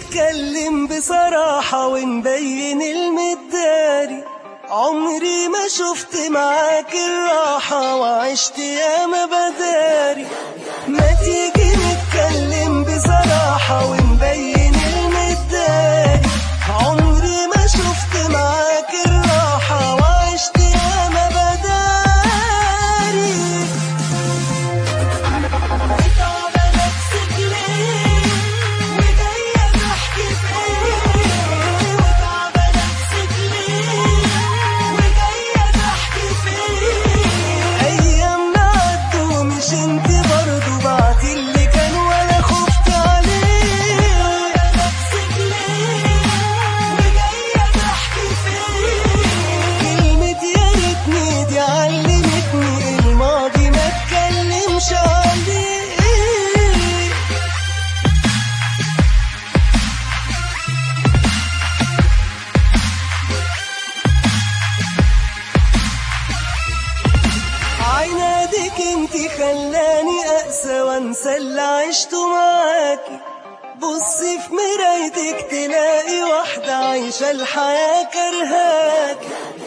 نتكلم بصراحة ونبين المداري عمري ما شفت معاك الراحة وعشت ياما بداري ما تيجي نتكلم بصراحة ونبين المداري عمري ما شفت معاك الراحة وعشت ياما بداري تعبة نفسك ليه وجاية تحكي في ايه وتعبة نفسك ليه وجاية تحكي في ايه ايامنا عدوا مش انت برضو بعتي اللي كان ولا خفت عليه نفسك ليه وجاية تحكي في ايه كلمة يا ريتني دي علمتني الماضي ما اتكلمش عليه عنادك انت خلاني اقسى وانسى اللي عشته معاكي بصي في مرايتك تلاقي واحدة عايشة الحياة كرهاكي